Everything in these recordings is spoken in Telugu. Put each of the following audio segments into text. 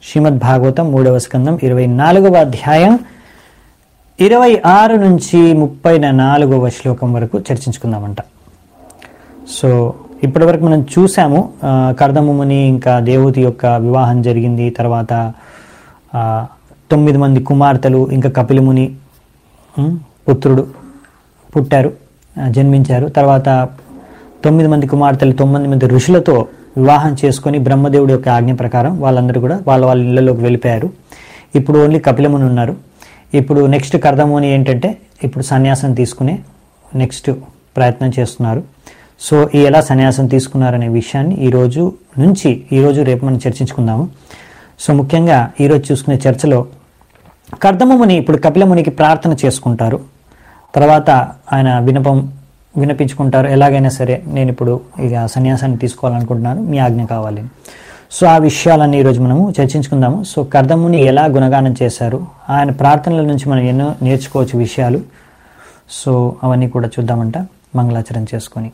శ్రీమద్ భాగవతం మూడవ స్కందం ఇరవై నాలుగవ అధ్యాయం ఇరవై ఆరు నుంచి ముప్పై నాలుగవ శ్లోకం వరకు చర్చించుకుందామంట సో ఇప్పటివరకు మనం చూసాము ఆ, కర్దముని ఇంకా దేవతి యొక్క వివాహం జరిగింది తర్వాత ఆ, తొమ్మిది మంది కుమార్తెలు ఇంకా కపిలముని ఉమ్, పుత్రుడు పుట్టారు ఆ, జన్మించారు తర్వాత తొమ్మిది మంది కుమార్తెలు తొమ్మిది మంది ఋషులతో వివాహం చేసుకొని బ్రహ్మదేవుడి యొక్క ఆజ్ఞ ప్రకారం వాళ్ళందరూ కూడా వాళ్ళ వాళ్ళ ఇళ్లలోకి వెళ్ళిపోయారు ఇప్పుడు ఓన్లీ కపిలముని ఉన్నారు ఇప్పుడు నెక్స్ట్ కర్దముని ఏంటంటే ఇప్పుడు సన్యాసం తీసుకునే నెక్స్ట్ ప్రయత్నం చేస్తున్నారు సో ఈ ఎలా సన్యాసం తీసుకున్నారనే విషయాన్ని ఈరోజు నుంచి ఈరోజు రేపు మనం చర్చించుకుందాము సో ముఖ్యంగా ఈరోజు చూసుకునే చర్చలో కర్దమముని ఇప్పుడు కపిలమునికి ప్రార్థన చేసుకుంటారు తర్వాత ఆయన వినపం వినిపించుకుంటారు ఎలాగైనా సరే నేను ఇప్పుడు ఇక సన్యాసాన్ని తీసుకోవాలనుకుంటున్నాను మీ ఆజ్ఞ కావాలి సో ఆ విషయాలన్నీ ఈరోజు మనము చర్చించుకుందాము సో కర్దముని ఎలా గుణగానం చేశారు ఆయన ప్రార్థనల నుంచి మనం ఎన్నో నేర్చుకోవచ్చు విషయాలు సో అవన్నీ కూడా చూద్దామంట మంగళాచరణ చేసుకొని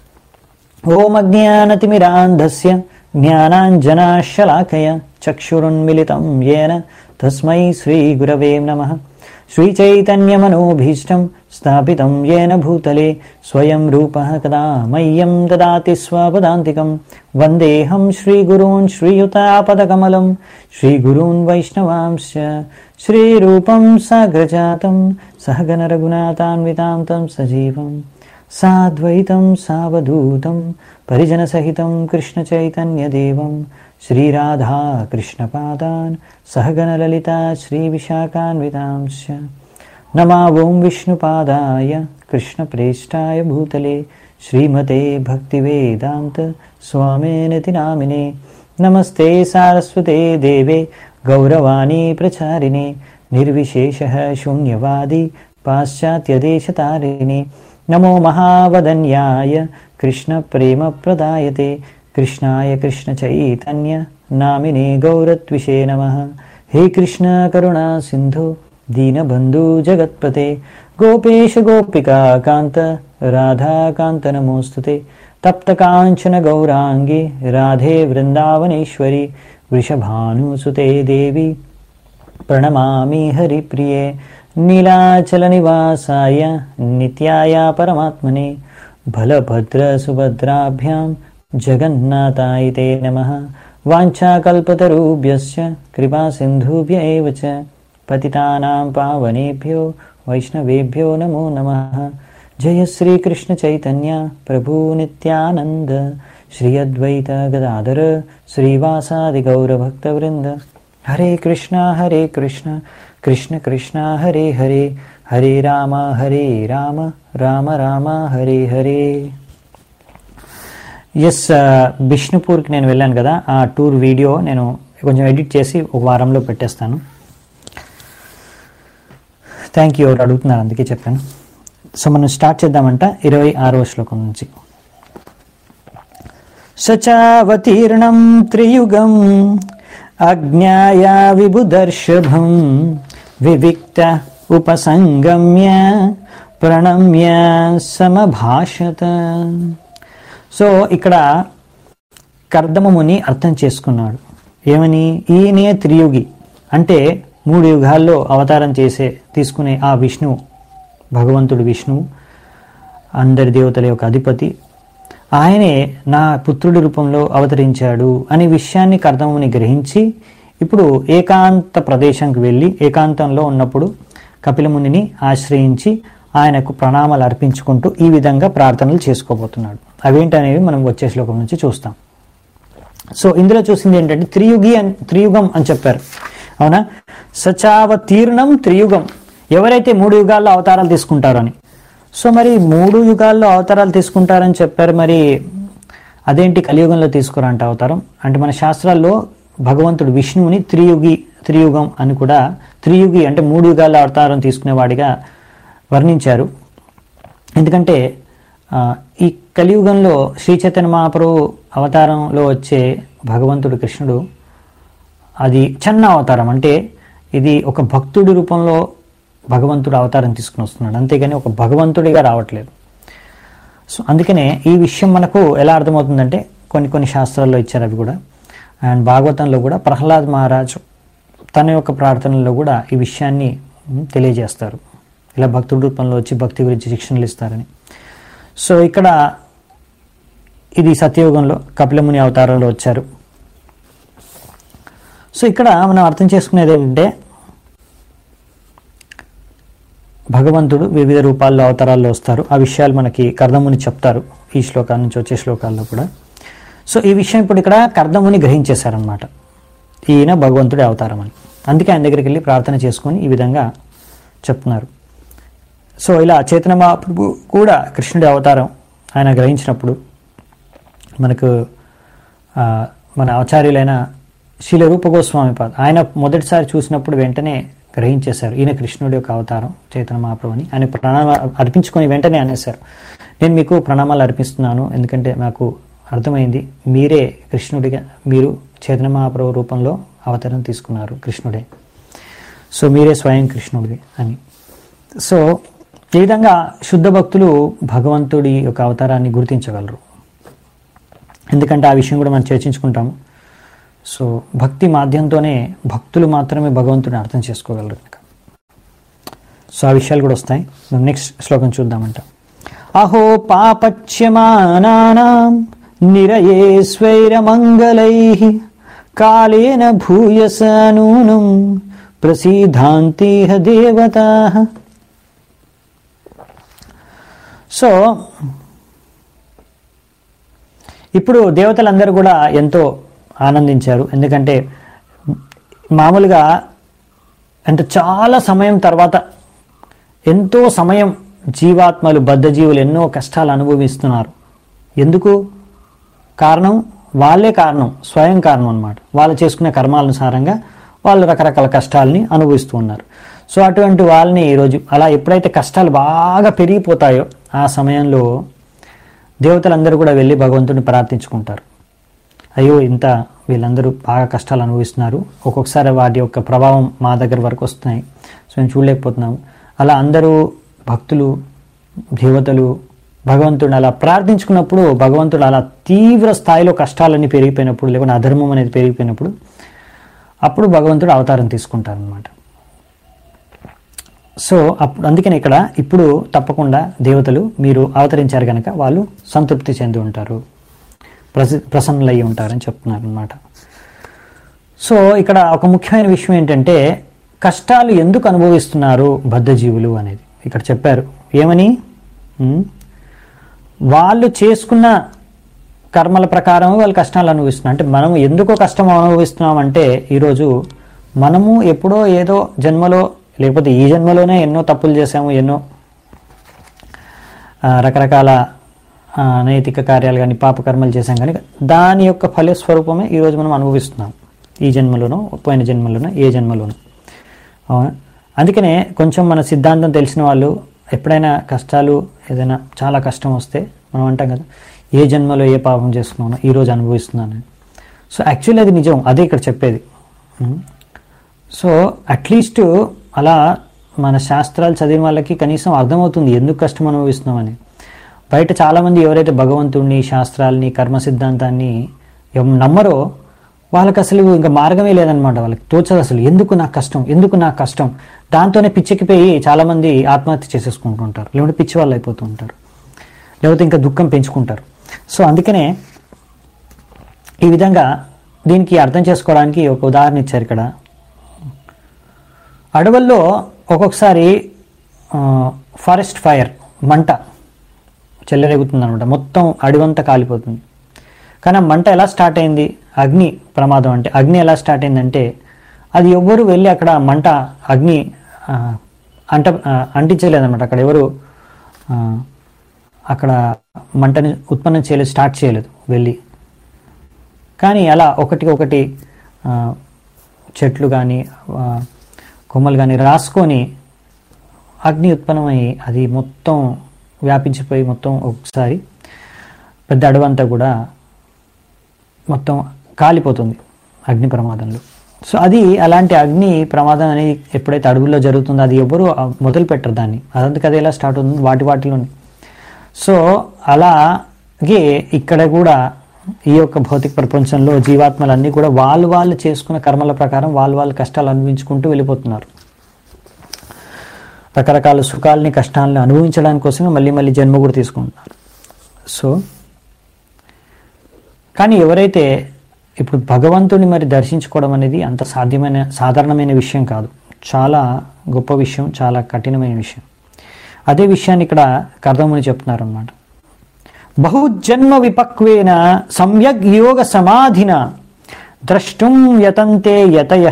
ఓం అజ్ఞానతిమిరాంధస్య జ్ఞానాంజనాశలాకయ చక్షురున్మిలితం ఏన తస్మై శ్రీగురవే నమ శ్రీచైతన్యమనోభీష్టం స్థాపితం ఏన భూతలే స్వయం రూప కదా మह्यं దదాతి స్వపదాంతికం వందేహం శ్రీగురూన్ శ్రీయుతాపదకమలం శ్రీగురూన్ వైష్ణవాంశ శ్రీరూపం సాగ్రజాతం సహగణ రఘునాథాన్వితాం తం సజీవం సాద్వైతం సావధూతం పరిజనసహితం కృష్ణచైతన్యదేవం శ్రీరాధా కృష్ణపాదాన్ సహగణలలితా శ్రీవిశాఖాన్వితాంశ नमा ॐ विष्णुपादाय कृष्णप्रेष्ठाय भूतले श्रीमते भक्तिवेदान्त स्वामिनिति नामिने नमस्ते सारस्वते देवे गौरवाणी प्रचारिणे निर्विशेषः शून्यवादी पाश्चात्यदेशतारिणे नमो महावदन्याय कृष्णप्रेमप्रदायते कृष्णाय कृष्णचैतन्य नामिने गौरत्विषे नमः हे कृष्ण करुणा सिन्धु दीनबन्धु जगत्पते गोपेश गोपिका कान्त राधाकान्त नमोऽस्तु ते तप्तकाञ्चन गौराङ्गी राधे वृन्दावनेश्वरि वृषभानुसुते देवी प्रणमामि हरिप्रिये नीलाचलनिवासाय नित्याय परमात्मने बलभद्रसुभद्राभ्यां जगन्नाथाय ते नमः वाञ्छाकल्पतरुभ्यश्च कृपासिन्धुभ्य एव च पतितानां पावनेभ्यो वैष्णवेभ्यो नमो नमः जय श्रीकृष्णचैतन्य प्रभु नित्यानन्द श्री अद्वैत गदाधर श्रीवासादिगौरभक्तवृन्द हरे कृष्ण हरे कृष्ण कृष्ण कृष्ण हरे हरे हरे राम हरे राम రామ రామ హరే హరే ఎస్ బిష్ణుపూర్కి నేను వెళ్ళాను కదా ఆ టూర్ వీడియో నేను కొంచెం ఎడిట్ చేసి ఒక వారంలో పెట్టేస్తాను థ్యాంక్ యూ ఎవరు అడుగుతున్నారు అందుకే చెప్పాను సో మనం స్టార్ట్ చేద్దామంట ఇరవై ఆరవ శ్లోకం నుంచి సచావతీర్ణం త్రియుగం అజ్ఞాయ విబుదర్షభం వివిక్త ఉపసంగమ్య ప్రణమ్య సమభాషత సో ఇక్కడ కర్దమముని అర్థం చేసుకున్నాడు ఏమని ఈయనే త్రియుగి అంటే మూడు యుగాల్లో అవతారం చేసే తీసుకునే ఆ విష్ణువు భగవంతుడు విష్ణువు అందరి దేవతల యొక్క అధిపతి ఆయనే నా పుత్రుడి రూపంలో అవతరించాడు అనే విషయాన్ని కర్దముని గ్రహించి ఇప్పుడు ఏకాంత ప్రదేశానికి వెళ్ళి ఏకాంతంలో ఉన్నప్పుడు కపిలమునిని ఆశ్రయించి ఆయనకు ప్రణామాలు అర్పించుకుంటూ ఈ విధంగా ప్రార్థనలు చేసుకోబోతున్నాడు అవేంటనేవి మనం వచ్చే శ్లోకం నుంచి చూస్తాం సో ఇందులో చూసింది ఏంటంటే త్రియుగి అని త్రియుగం అని చెప్పారు అవునా సచావతీర్ణం త్రియుగం ఎవరైతే మూడు యుగాల్లో అవతారాలు తీసుకుంటారో అని సో మరి మూడు యుగాల్లో అవతారాలు తీసుకుంటారని చెప్పారు మరి అదేంటి కలియుగంలో తీసుకురంట అవతారం అంటే మన శాస్త్రాల్లో భగవంతుడు విష్ణువుని త్రియుగి త్రియుగం అని కూడా త్రియుగి అంటే మూడు యుగాల్లో అవతారం తీసుకునేవాడిగా వర్ణించారు ఎందుకంటే ఆ, ఈ కలియుగంలో శ్రీ చైతన్య మహాప్రభు అవతారంలో వచ్చే భగవంతుడు కృష్ణుడు అది చిన్న అవతారం అంటే ఇది ఒక భక్తుడి రూపంలో భగవంతుడు అవతారం తీసుకుని వస్తున్నాడు అంతేగాని ఒక భగవంతుడిగా రావట్లేదు సో అందుకనే ఈ విషయం మనకు ఎలా అర్థమవుతుందంటే కొన్ని కొన్ని శాస్త్రాల్లో ఇచ్చారు అవి కూడా అండ్ భాగవతంలో కూడా ప్రహ్లాద్ మహారాజ్ తన యొక్క ప్రార్థనలో కూడా ఈ విషయాన్ని ఉమ్, తెలియజేస్తారు ఇలా భక్తుడి రూపంలో వచ్చి భక్తి గురించి శిక్షణలు ఇస్తారని సో ఇక్కడ ఇది సత్యయుగంలో కపిలముని అవతారంలో వచ్చారు సో ఇక్కడ మనం అర్థం చేసుకునేది ఏంటంటే భగవంతుడు వివిధ రూపాల్లో అవతారాల్లో వస్తారు ఆ విషయాలు మనకి కర్దముని చెప్తారు ఈ శ్లోకాల నుంచి వచ్చే శ్లోకాల్లో కూడా సో ఈ విషయం ఇప్పుడు ఇక్కడ కర్దముని గ్రహించేశారనమాట ఈయన భగవంతుడి అవతారం అని అందుకే ఆయన దగ్గరికి వెళ్ళి ప్రార్థన చేసుకొని ఈ విధంగా చెప్తున్నారు సో ఇలా చైతన్య మహాప్రభు కూడా కృష్ణుడి అవతారం ఆయన గ్రహించినప్పుడు మనకు ఆ, మన ఆచార్యులైన శీల రూప గోస్వామి పాద ఆయన మొదటిసారి చూసినప్పుడు వెంటనే గ్రహించేశారు ఈయన కృష్ణుడి యొక్క అవతారం చైతన్య మహాప్రభు అని ఆయన ప్రణామాలు అర్పించుకొని వెంటనే అనేశారు నేను మీకు ప్రణామాలు అర్పిస్తున్నాను ఎందుకంటే నాకు అర్థమైంది మీరే కృష్ణుడిగా మీరు చైతన్య మహాప్రభు రూపంలో అవతారం తీసుకున్నారు కృష్ణుడే సో మీరే స్వయం కృష్ణుడివి అని సో ఈ విధంగా శుద్ధ భక్తులు భగవంతుడి యొక్క అవతారాన్ని గుర్తించగలరు ఎందుకంటే ఆ విషయం కూడా మనం చర్చించుకుంటాము సో భక్తి మాధ్యంతోనే భక్తులు మాత్రమే భగవంతుడిని అర్థం చేసుకోగలరు కనుక సో ఆ విషయాలు కూడా వస్తాయి మనం నెక్స్ట్ శ్లోకం చూద్దామంట అహో పాపచ్యమానానాం నిరయే స్వైరమంగళై కాళేన భూయస నూనం ప్రసీదాంతిహ దేవతా సో ఇప్పుడు దేవతలందరూ కూడా ఎంతో ఆనందించారు ఎందుకంటే మామూలుగా అంటే చాలా సమయం తర్వాత ఎంతో సమయం జీవాత్మలు బద్ధజీవులు ఎన్నో కష్టాలు అనుభవిస్తున్నారు ఎందుకు కారణం వాళ్ళే కారణం స్వయం కారణం అన్నమాట వాళ్ళు చేసుకునే కర్మానుసారంగా వాళ్ళు రకరకాల కష్టాలని అనుభవిస్తూ ఉన్నారు సో అటువంటి వాళ్ళని ఈరోజు అలా ఎప్పుడైతే కష్టాలు బాగా పెరిగిపోతాయో ఆ సమయంలో దేవతలందరూ కూడా వెళ్ళి భగవంతుడిని ప్రార్థించుకుంటారు అయ్యో ఇంత వీళ్ళందరూ బాగా కష్టాలు అనుభవిస్తున్నారు ఒక్కొక్కసారి వాటి యొక్క ప్రభావం మా దగ్గర వరకు వస్తున్నాయి సో మేము చూడలేకపోతున్నాము అలా అందరూ భక్తులు దేవతలు భగవంతుడిని అలా ప్రార్థించుకున్నప్పుడు భగవంతుడు అలా తీవ్ర స్థాయిలో కష్టాలన్నీ పెరిగిపోయినప్పుడు లేకుంటే అధర్మం అనేది పెరిగిపోయినప్పుడు అప్పుడు భగవంతుడు అవతారం తీసుకుంటారనమాట సో అప్పుడు అందుకని ఇక్కడ ఇప్పుడు తప్పకుండా దేవతలు మీరు అవతరించారు కనుక వాళ్ళు సంతృప్తి చెంది ఉంటారు ప్రసి ప్రసన్నులయ్యి ఉంటారని చెప్తున్నారు అనమాట సో ఇక్కడ ఒక ముఖ్యమైన విషయం ఏంటంటే కష్టాలు ఎందుకు అనుభవిస్తున్నారు బద్ధజీవులు అనేది ఇక్కడ చెప్పారు ఏమని ఉమ్, వాళ్ళు చేసుకున్న కర్మల ప్రకారం వాళ్ళు కష్టాలు అనుభవిస్తున్నారు అంటే మనం ఎందుకో కష్టం అనుభవిస్తున్నాం అంటే ఈరోజు మనము ఎప్పుడో ఏదో జన్మలో లేకపోతే ఈ జన్మలోనే ఎన్నో తప్పులు చేసాము ఎన్నో ఆ, రకరకాల ఆ, నైతిక కార్యాలు కానీ పాపకర్మలు చేశాం కానీ దాని యొక్క ఫలస్వరూపమే ఈరోజు మనం అనుభవిస్తున్నాం ఈ జన్మలోనో పోయిన జన్మలోనో ఏ జన్మలోనో అవునా అందుకనే కొంచెం మన సిద్ధాంతం తెలిసిన వాళ్ళు ఎప్పుడైనా కష్టాలు ఏదైనా చాలా కష్టం వస్తే మనం అంటాం కదా ఏ జన్మలో ఏ పాపం చేసుకున్నానో ఈరోజు అనుభవిస్తున్నాను సో యాక్చువల్లీ అది నిజం అదే ఇక్కడ చెప్పేది ఉం. సో అట్లీస్ట్ అలా మన శాస్త్రాలు చదివిన వాళ్ళకి కనీసం అర్థమవుతుంది ఎందుకు కష్టం అనుభవిస్తున్నామని బయట చాలామంది ఎవరైతే భగవంతుడిని శాస్త్రాలని కర్మ సిద్ధాంతాన్ని ఎం- నమ్మరో వాళ్ళకి అసలు ఇంకా మార్గమే లేదనమాట వాళ్ళకి తోచదు అసలు ఎందుకు నాకు కష్టం ఎందుకు నాకు కష్టం దాంతోనే పిచ్చెక్కిపోయి చాలామంది ఆత్మహత్య చేసేసుకుంటుంటారు లేకుంటే పిచ్చి వాళ్ళు అయిపోతూ ఉంటారు లేకపోతే ఇంకా దుఃఖం పెంచుకుంటారు సో అందుకనే ఈ విధంగా దీనికి అర్థం చేసుకోవడానికి ఒక ఉదాహరణ ఇచ్చారు ఇక్కడ అడవుల్లో ఒక్కొక్కసారి ఫారెస్ట్ ఫైర్ మంట చెల్లరేగుతుంది అనమాట మొత్తం అడవంతా కాలిపోతుంది కానీ ఆ మంట ఎలా స్టార్ట్ అయింది అగ్ని ప్రమాదం అంటే అగ్ని ఎలా స్టార్ట్ అయిందంటే అది ఎవ్వరు వెళ్ళి అక్కడ మంట అగ్ని ఆ, అంట ఆ, అంటించలేదన్నమాట అక్కడ ఎవరు ఆ, అక్కడ మంటని ఉత్పన్నం చేయలేదు స్టార్ట్ చేయలేదు వెళ్ళి కానీ అలా ఒకటి ఒకటి ఆ, చెట్లు కానీ కొమ్మలు కానీ రాసుకొని అగ్ని ఉత్పన్నమై అది మొత్తం వ్యాపించిపోయి మొత్తం ఒకసారి పెద్ద అడవంతా కూడా మొత్తం కాలిపోతుంది అగ్ని ప్రమాదంలో సో అది అలాంటి అగ్ని ప్రమాదం అనేది ఎప్పుడైతే అడవుల్లో జరుగుతుందో అది ఎవరు మొదలు పెట్టరు దాన్ని అదంతకు అది ఎలా స్టార్ట్ అవుతుంది వాటి వాటిలోనే సో అలాగే ఇక్కడ కూడా ఈ యొక్క భౌతిక ప్రపంచంలో జీవాత్మలన్నీ కూడా వాళ్ళు వాళ్ళు చేసుకున్న కర్మల ప్రకారం వాళ్ళు వాళ్ళ కష్టాలు అనుభవించుకుంటూ వెళ్ళిపోతున్నారు రకరకాల సుఖాలని కష్టాలని అనుభవించడానికి కోసమే మళ్ళీ మళ్ళీ జన్మ కూడా తీసుకుంటున్నారు సో కానీ ఎవరైతే ఇప్పుడు భగవంతుని మరి దర్శించుకోవడం అనేది అంత సాధ్యమైన సాధారణమైన విషయం కాదు చాలా గొప్ప విషయం చాలా కఠినమైన విషయం అదే విషయాన్ని ఇక్కడ కర్దముని చెప్తున్నారు అన్నమాట బహుజన్మ విపక్వేన సమ్యగ్ యోగ సమాధిన ద్రష్టుం యతంతే యతయ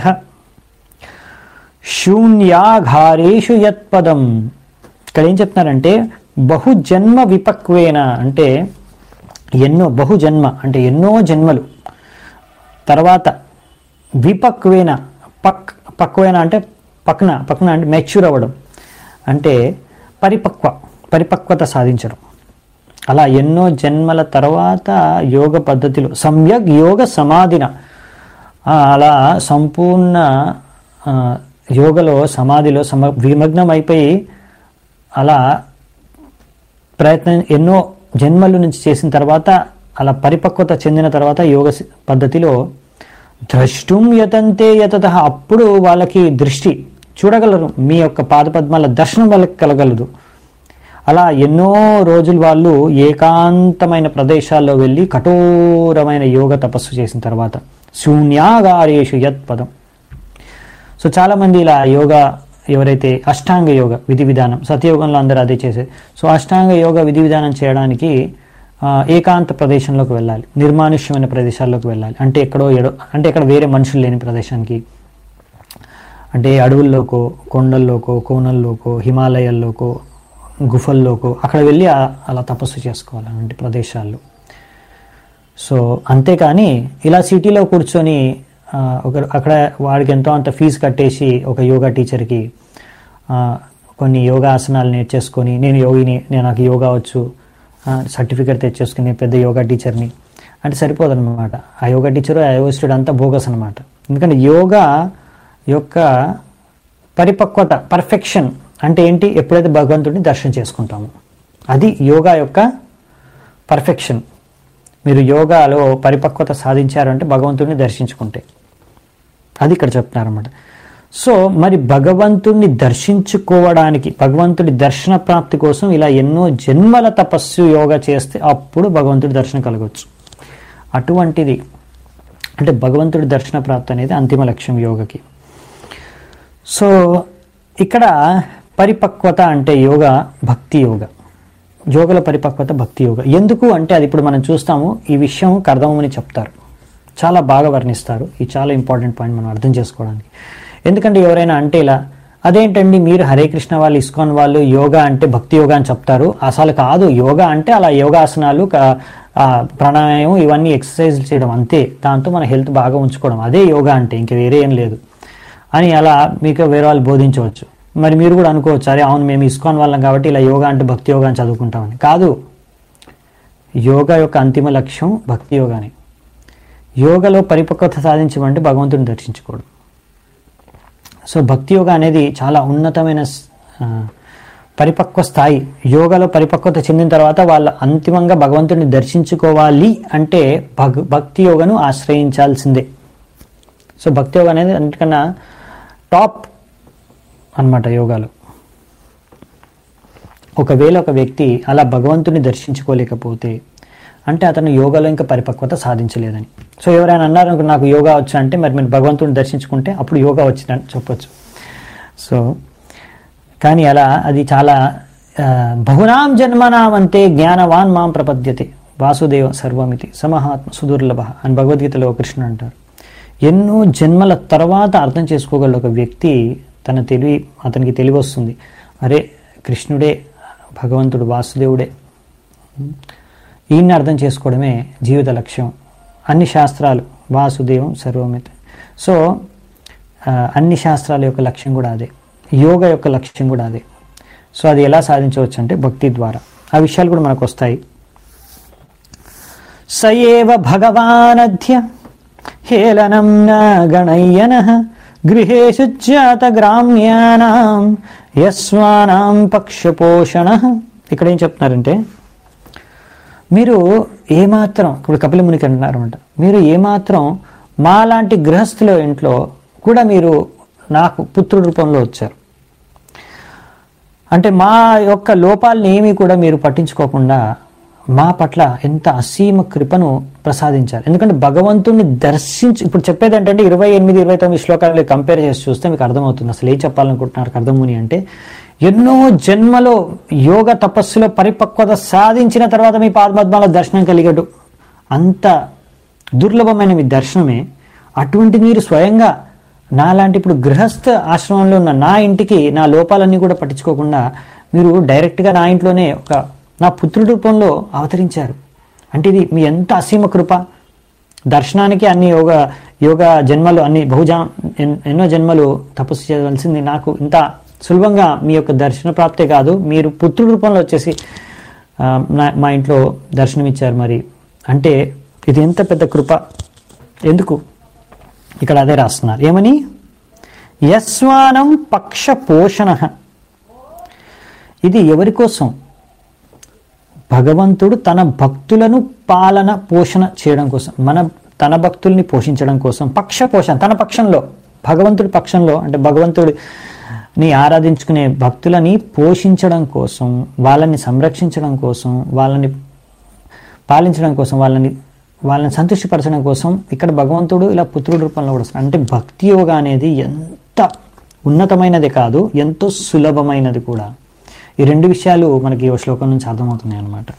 శూన్యాఘారేషు యత్పదం ఇక్కడ ఏం చెప్తున్నారంటే బహుజన్మ విపక్వేన అంటే ఎన్నో బహుజన్మ అంటే ఎన్నో జన్మలు తర్వాత విపక్వేన పక్ పక్వేన అంటే పక్న పక్న అంటే మెచ్యూర్ అవ్వడం అంటే పరిపక్వ పరిపక్వత సాధించడం అలా ఎన్నో జన్మల తర్వాత యోగ పద్ధతిలో సమ్యక్ యోగ సమాధిన ఆ, అలా సంపూర్ణ ఆ, యోగలో సమాధిలో సమ విమగ్నం అయిపోయి అలా ప్రయత్నం ఎన్నో జన్మల నుంచి చేసిన తర్వాత అలా పరిపక్వత చెందిన తర్వాత యోగ సి- పద్ధతిలో ద్రష్టుం యతంతే యతత అప్పుడు వాళ్ళకి దృష్టి చూడగలరు మీ యొక్క పాదపద్మాల దర్శనం వాళ్ళకి కలగలదు అలా ఎన్నో రోజులు వాళ్ళు ఏకాంతమైన ప్రదేశాల్లో వెళ్ళి కఠోరమైన యోగ తపస్సు చేసిన తర్వాత శూన్యాగారేషు యత్ పదం సో చాలా మంది ఇలా యోగా ఎవరైతే అష్టాంగ యోగ విధి విధానం సత్యయోగంలో అందరూ అదే చేసేది సో అష్టాంగ యోగ విధి విధానం చేయడానికి ఆ, ఏకాంత ప్రదేశంలోకి వెళ్ళాలి నిర్మానుష్యమైన ప్రదేశాల్లోకి వెళ్ళాలి అంటే ఎక్కడో ఎడో అంటే ఎక్కడ వేరే మనుషులు లేని ప్రదేశానికి అంటే అడవుల్లోకో కొండల్లోకో కోనల్లోకో హిమాలయాల్లోకో గుఫల్లోకో అక్కడ వెళ్ళి ఆ- అలా తపస్సు చేసుకోవాలి అలాంటి ప్రదేశాల్లో సో అంతేకాని ఇలా సిటీలో కూర్చొని ఆ, ఒక అక్కడ వాడికి ఎంతో అంత ఫీజు కట్టేసి ఒక యోగా టీచర్కి ఆ, కొన్ని యోగా ఆసనాలు నేర్చేసుకొని నేను యోగిని నేను నాకు యోగా వచ్చు సర్టిఫికేట్ తెచ్చేసుకుని నేను పెద్ద యోగా టీచర్ని అంటే సరిపోదన్నమాట ఆ యోగా టీచరు ఆ యోగా స్టూడెంట్ అంతా బోగస్ అనమాట ఎందుకంటే యోగా యొక్క పరిపక్వత పర్ఫెక్షన్ అంటే ఏంటి ఎప్పుడైతే భగవంతుడిని దర్శనం చేసుకుంటామో అది యోగా యొక్క పర్ఫెక్షన్ మీరు యోగాలో పరిపక్వత సాధించారంటే భగవంతుడిని దర్శించుకుంటే అది ఇక్కడ చెప్తున్నారన్నమాట సో మరి భగవంతుడిని దర్శించుకోవడానికి భగవంతుడి దర్శన ప్రాప్తి కోసం ఇలా ఎన్నో జన్మల తపస్సు యోగా చేస్తే అప్పుడు భగవంతుడి దర్శనం కలగవచ్చు అటువంటిది అంటే భగవంతుడి దర్శన ప్రాప్తి అనేది అంతిమ లక్ష్యం యోగకి సో ఇక్కడ పరిపక్వత అంటే యోగ భక్తి యోగ యోగల పరిపక్వత భక్తి యోగ ఎందుకు అంటే అది ఇప్పుడు మనం చూస్తాము ఈ విషయం కర్దమని చెప్తారు చాలా బాగా వర్ణిస్తారు ఈ చాలా ఇంపార్టెంట్ పాయింట్ మనం అర్థం చేసుకోవడానికి ఎందుకంటే ఎవరైనా అంటే ఇలా అదేంటండి మీరు హరే కృష్ణ వాళ్ళు ఇస్కాన్ వాళ్ళు యోగా అంటే భక్తి యోగా అని చెప్తారు అసలు కాదు యోగా అంటే అలా యోగాసనాలు క- ఆ, ప్రాణాయామం ఇవన్నీ ఎక్సర్సైజ్ చేయడం అంతే దాంతో మన హెల్త్ బాగా ఉంచుకోవడం అదే యోగా అంటే ఇంక వేరే ఏం లేదు అని అలా మీకు వేరే వాళ్ళు బోధించవచ్చు మరి మీరు కూడా అనుకోవచ్చు అరే అవును మేము ఇస్కాన్ వాళ్ళం కాబట్టి ఇలా యోగా అంటే భక్తి యోగా అని చదువుకుంటామని కాదు యోగా యొక్క అంతిమ లక్ష్యం భక్తి యోగానే యోగలో పరిపక్వత సాధించమంటే భగవంతుని దర్శించుకోవడం సో భక్తి యోగా అనేది చాలా ఉన్నతమైన ఆ, పరిపక్వ స్థాయి యోగాలో పరిపక్వత చెందిన తర్వాత వాళ్ళు అంతిమంగా భగవంతుడిని దర్శించుకోవాలి అంటే భగ్ భక్తి యోగను ఆశ్రయించాల్సిందే సో భక్తి యోగా అనేది అన్నిటికన్నా టాప్ అన్నమాట యోగాలో ఒకవేళ ఒక వ్యక్తి అలా భగవంతుని దర్శించుకోలేకపోతే అంటే అతను యోగాలో ఇంకా పరిపక్వత సాధించలేదని సో ఎవరైనా అన్నారు అనుకో, నాకు యోగా వచ్చా అంటే మరి మీరు భగవంతుని దర్శించుకుంటే అప్పుడు యోగా వచ్చిందని చెప్పొచ్చు సో కానీ అలా అది చాలా ఆ, బహునాం జన్మనాం అంతే జ్ఞానవాన్ మాం ప్రపద్యతే వాసుదేవ సర్వమితి సమహాత్మ సుదుర్లభ అని భగవద్గీతలో కృష్ణుడు అంటారు ఎన్నో జన్మల తర్వాత అర్థం చేసుకోగల ఒక వ్యక్తి తన తెలివి అతనికి తెలివి వస్తుంది అరే కృష్ణుడే భగవంతుడు వాసుదేవుడే ఈయన్ని అర్థం చేసుకోవడమే జీవిత లక్ష్యం అన్ని శాస్త్రాలు వాసుదేవం సర్వమితి సో ఆ, అన్ని శాస్త్రాల యొక్క లక్ష్యం కూడా అదే యోగ యొక్క లక్ష్యం కూడా అదే సో అది ఎలా సాధించవచ్చు అంటే భక్తి ద్వారా ఆ విషయాలు కూడా మనకు వస్తాయి సయేవ భగవానధ్య హేళనం న గణయ్యన గృహేషు జాత గ్రామ్యానాం యస్వానాం పక్షపోషణ ఇక్కడ ఏం చెప్తున్నారంటే మీరు ఏమాత్రం ఇప్పుడు కపిల మునికి అంటున్నారు అనమాట మీరు ఏమాత్రం మా లాంటి గృహస్థుల ఇంట్లో కూడా మీరు నాకు పుత్రుడి రూపంలో వచ్చారు అంటే మా యొక్క లోపాలని ఏమీ కూడా మీరు పట్టించుకోకుండా మా పట్ల ఎంత అసీమ కృపను ప్రసాదించారు ఎందుకంటే భగవంతుణ్ణి దర్శించి ఇప్పుడు చెప్పేది ఏంటంటే ఇరవై ఎనిమిది ఇరవై తొమ్మిది శ్లోకాలు కంపేర్ చేసి చూస్తే మీకు అర్థమవుతుంది అసలు ఏం చెప్పాలనుకుంటున్నారు అర్థముని అంటే ఎన్నో జన్మలో యోగ తపస్సులో పరిపక్వత సాధించిన తర్వాత మీ పాదపద్మాల దర్శనం కలిగడు అంత దుర్లభమైన మీ దర్శనమే అటువంటి మీరు స్వయంగా నాలాంటి ఇప్పుడు గృహస్థ ఆశ్రమంలో ఉన్న నా ఇంటికి నా లోపాలన్నీ కూడా పట్టించుకోకుండా మీరు డైరెక్ట్గా నా ఇంట్లోనే ఒక నా పుత్రుడి రూపంలో అవతరించారు అంటే ఇది మీ ఎంత అసీమ కృప దర్శనానికి అన్ని యోగ యోగ జన్మలు అన్ని బహుజా ఎన్- ఎన్నో జన్మలు తపస్సు చేయవలసింది నాకు ఇంత సులభంగా మీ యొక్క దర్శన ప్రాప్తే కాదు మీరు పుత్రుడి రూపంలో వచ్చేసి ఆ, నా- మా ఇంట్లో దర్శనమిచ్చారు మరి అంటే ఇది ఎంత పెద్ద కృప ఎందుకు ఇక్కడ అదే రాస్తున్నారు ఏమని యస్వానం పక్ష పోషణ ఇది ఎవరి కోసం భగవంతుడు తన భక్తులను పాలన పోషణ చేయడం కోసం మన తన భక్తుల్ని పోషించడం కోసం పక్ష పోషణ తన పక్షంలో భగవంతుడి పక్షంలో అంటే భగవంతుడిని ఆరాధించుకునే భక్తులని పోషించడం కోసం వాళ్ళని సంరక్షించడం కోసం వాళ్ళని పాలించడం కోసం వాళ్ళని వాళ్ళని సంతృష్టిపరచడం కోసం ఇక్కడ భగవంతుడు ఇలా పుత్రుడి రూపంలో కూడా వస్తున్నాడు అంటే భక్తి యోగ అనేది ఎంత ఉన్నతమైనది కాదు ఎంతో సులభమైనది కూడా ఈ రెండు విషయాలు మనకి ఈ శ్లోకం నుంచి అర్థమవుతున్నాయి అన్నమాట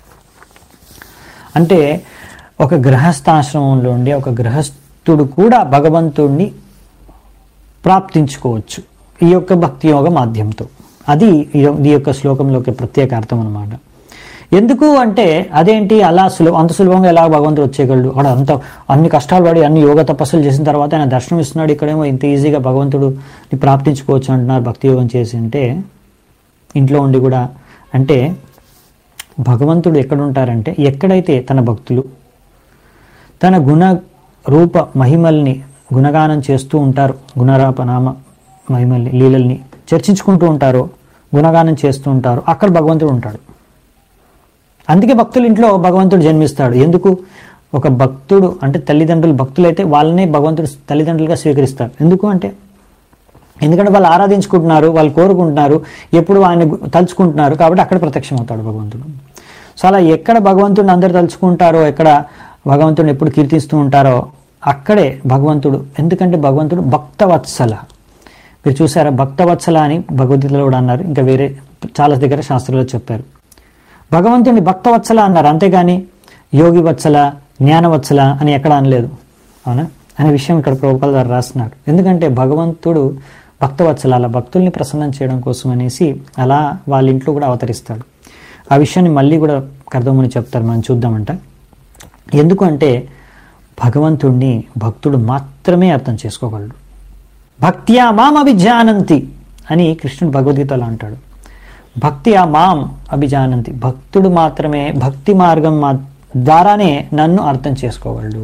అంటే ఒక గృహస్థాశ్రమంలో ఉండి ఒక గృహస్థుడు కూడా భగవంతుడిని ప్రాప్తించుకోవచ్చు ఈ యొక్క భక్తి యోగ మాధ్యంతో అది ఈ యొ- ఈ యొక్క శ్లోకంలోకి ప్రత్యేక అర్థం అనమాట ఎందుకు అంటే అదేంటి అలా సులభ అంత సులభంగా ఎలా భగవంతుడు వచ్చేయగలడు అక్కడ అంత అన్ని కష్టాలు పడి అన్ని యోగ తపస్సులు చేసిన తర్వాత ఆయన దర్శనం ఇస్తున్నాడు ఇక్కడేమో ఇంత ఈజీగా భగవంతుడిని ప్రాప్తించుకోవచ్చు అంటున్నారు భక్తి యోగం చేసి అంటే ఇంట్లో ఉండి కూడా అంటే భగవంతుడు ఎక్కడ ఉంటారంటే ఎక్కడైతే తన భక్తులు తన గుణ రూప మహిమల్ని గుణగానం చేస్తూ ఉంటారు గుణరాప నామ మహిమల్ని లీలల్ని చర్చించుకుంటూ ఉంటారో గుణగానం చేస్తూ ఉంటారు అక్కడ భగవంతుడు ఉంటాడు అందుకే భక్తుల ఇంట్లో భగవంతుడు జన్మిస్తాడు ఎందుకు ఒక భక్తుడు అంటే తల్లిదండ్రులు భక్తులైతే వాళ్ళనే భగవంతుడు తల్లిదండ్రులుగా స్వీకరిస్తారు ఎందుకు అంటే ఎందుకంటే వాళ్ళు ఆరాధించుకుంటున్నారు వాళ్ళు కోరుకుంటున్నారు ఎప్పుడు ఆయన గు- తలుచుకుంటున్నారు కాబట్టి అక్కడ ప్రత్యక్షం అవుతాడు భగవంతుడు సో అలా ఎక్కడ భగవంతుడిని అందరు తలుచుకుంటారో ఎక్కడ భగవంతుడిని ఎప్పుడు కీర్తిస్తూ ఉంటారో అక్కడే భగవంతుడు ఎందుకంటే భగవంతుడు భక్తవత్సల మీరు చూసారా భక్తవత్సల అని భగవద్గీతలో కూడా అన్నారు ఇంకా వేరే చాలా దగ్గర శాస్త్రంలో చెప్పారు భగవంతుడిని భక్తవత్సల అన్నారు అంతేగాని యోగి వత్సల జ్ఞానవత్సల అని ఎక్కడ అనలేదు అవునా అనే విషయం ఇక్కడ ప్రభుపాల గారు రాస్తున్నారు ఎందుకంటే భగవంతుడు భక్తవత్సల అలా భక్తుల్ని ప్రసన్నం చేయడం కోసం అనేసి అలా వాళ్ళ ఇంట్లో కూడా అవతరిస్తాడు ఆ విషయాన్ని మళ్ళీ కూడా కర్దమని చెప్తారు మనం చూద్దామంట ఎందుకు అంటే భగవంతుణ్ణి భక్తుడు మాత్రమే అర్థం చేసుకోగలడు భక్త్యా మాం అభిజానంతి అని కృష్ణుడు భగవద్గీతలో అంటాడు భక్తి ఆ మాం అభిజానంతి భక్తుడు మాత్రమే భక్తి మార్గం మా ద్వారానే నన్ను అర్థం చేసుకోగలడు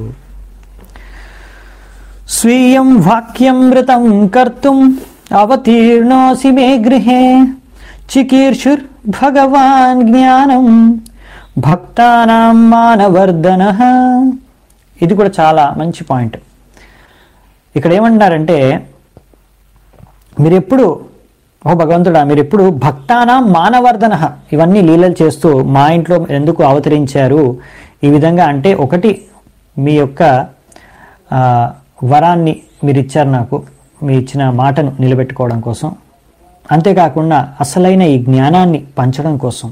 స్వీయం వాక్యమృతం కర్తుం అవతీర్ణోసి మే గృహే చికీర్షుర్ భగవాన్ జ్ఞానం భక్తానాం మానవర్ధన ఇది కూడా చాలా మంచి పాయింట్ ఇక్కడ ఏమంటున్నారంటే మీరు ఎప్పుడు ఓ భగవంతుడా మీరు ఎప్పుడు భక్తానా మానవర్ధన ఇవన్నీ లీలలు చేస్తూ మా ఇంట్లో ఎందుకు అవతరించారు ఈ విధంగా అంటే ఒకటి మీ యొక్క ఆ, వరాన్ని మీరు ఇచ్చారు నాకు మీ ఇచ్చిన మాటను నిలబెట్టుకోవడం కోసం అంతేకాకుండా అసలైన ఈ జ్ఞానాన్ని పంచడం కోసం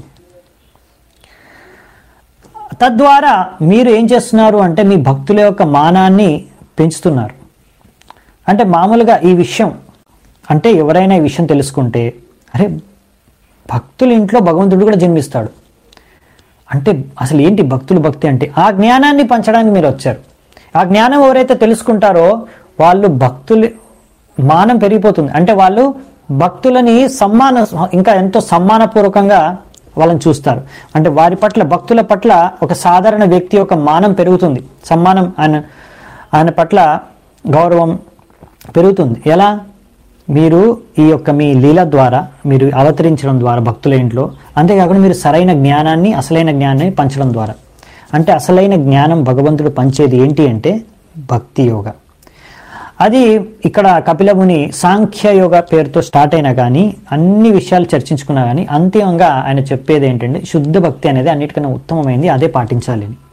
తద్వారా మీరు ఏం చేస్తున్నారు అంటే మీ భక్తుల యొక్క మానాన్ని పెంచుతున్నారు అంటే మామూలుగా ఈ విషయం అంటే ఎవరైనా ఈ విషయం తెలుసుకుంటే అరే భక్తుల ఇంట్లో భగవంతుడు కూడా జన్మిస్తాడు అంటే అసలు ఏంటి భక్తులు భక్తి అంటే ఆ జ్ఞానాన్ని పంచడానికి మీరు వచ్చారు ఆ జ్ఞానం ఎవరైతే తెలుసుకుంటారో వాళ్ళు భక్తులు మానం పెరిగిపోతుంది అంటే వాళ్ళు భక్తులని సమ్మాన ఇంకా ఎంతో సమ్మానపూర్వకంగా వాళ్ళని చూస్తారు అంటే వారి పట్ల భక్తుల పట్ల ఒక సాధారణ వ్యక్తి యొక్క మానం పెరుగుతుంది సమ్మానం ఆయన ఆయన పట్ల గౌరవం పెరుగుతుంది ఎలా మీరు ఈ యొక్క మీ లీల ద్వారా మీరు అవతరించడం ద్వారా భక్తుల ఇంట్లో అంతేకాకుండా మీరు సరైన జ్ఞానాన్ని అసలైన జ్ఞానాన్ని పంచడం ద్వారా అంటే అసలైన జ్ఞానం భగవంతుడు పంచేది ఏంటి అంటే భక్తి యోగ అది ఇక్కడ కపిలముని సాంఖ్య యోగ పేరుతో స్టార్ట్ అయినా కానీ అన్ని విషయాలు చర్చించుకున్నా కానీ అంతిమంగా ఆయన చెప్పేది ఏంటంటే శుద్ధ భక్తి అనేది అన్నిటికన్నా ఉత్తమమైంది అదే పాటించాలి అని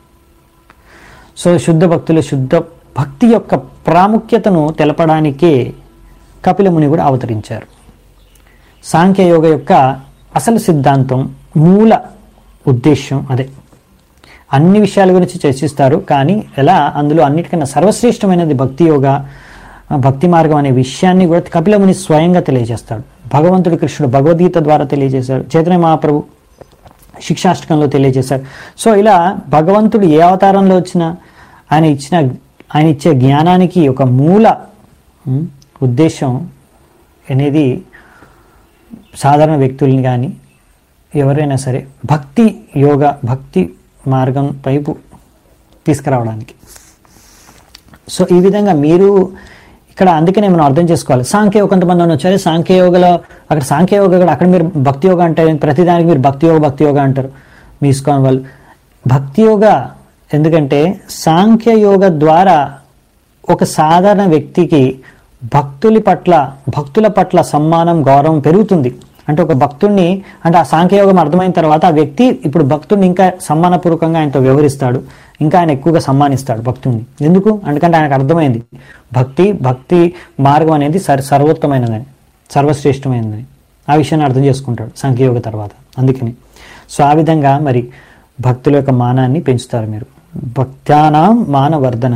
సో శుద్ధ భక్తులు శుద్ధ భక్తి యొక్క ప్రాముఖ్యతను తెలపడానికే కపిలముని కూడా అవతరించారు సాంఖ్యయోగ యొక్క అసలు సిద్ధాంతం మూల ఉద్దేశం అదే అన్ని విషయాల గురించి చర్చిస్తారు కానీ ఎలా అందులో అన్నిటికన్నా సర్వశ్రేష్టమైనది భక్తి యోగ ఆ, భక్తి మార్గం అనే విషయాన్ని కూడా కపిలముని స్వయంగా తెలియజేస్తాడు భగవంతుడు కృష్ణుడు భగవద్గీత ద్వారా తెలియజేశాడు చైతన్య మహాప్రభు శిక్షాష్టకంలో తెలియజేశాడు సో ఇలా భగవంతుడు ఏ అవతారంలో వచ్చినా ఆయన ఇచ్చిన ఆయన ఇచ్చే జ్ఞానానికి ఒక మూల ఉమ్, ఉద్దేశం అనేది సాధారణ వ్యక్తుల్ని కానీ ఎవరైనా సరే భక్తి యోగ భక్తి మార్గం వైపు తీసుకురావడానికి సో ఈ విధంగా మీరు ఇక్కడ అందుకనే మనం అర్థం చేసుకోవాలి సాంఖ్యయోగ కొంతమంది అని వచ్చారు సాంఖ్యయోగలో అక్కడ సాంఖ్యయోగ కూడా అక్కడ మీరు భక్తి యోగ అంటారు ప్రతిదానికి మీరు భక్తి యోగ భక్తి యోగ అంటారు మీ ఇస్కాన్ వాళ్ళు భక్తి యోగ ఎందుకంటే సాంఖ్యయోగ ద్వారా ఒక సాధారణ వ్యక్తికి భక్తుల పట్ల భక్తుల పట్ల సమ్మానం గౌరవం పెరుగుతుంది అంటే ఒక భక్తుడిని అంటే ఆ సాంఖ్యయోగం అర్థమైన తర్వాత ఆ వ్యక్తి ఇప్పుడు భక్తుడిని ఇంకా సమ్మానపూర్వకంగా ఆయనతో వ్యవహరిస్తాడు ఇంకా ఆయన ఎక్కువగా సమ్మానిస్తాడు భక్తుడిని ఎందుకు ఎందుకంటే ఆయనకు అర్థమైంది భక్తి భక్తి మార్గం అనేది సర్ సర్వోత్తమైనదని సర్వశ్రేష్టమైనదని ఆ విషయాన్ని అర్థం చేసుకుంటాడు సాంఖ్యయోగ తర్వాత అందుకని సో ఆ విధంగా మరి భక్తుల యొక్క మానాన్ని పెంచుతారు మీరు భక్త్యానాం మానవర్ధన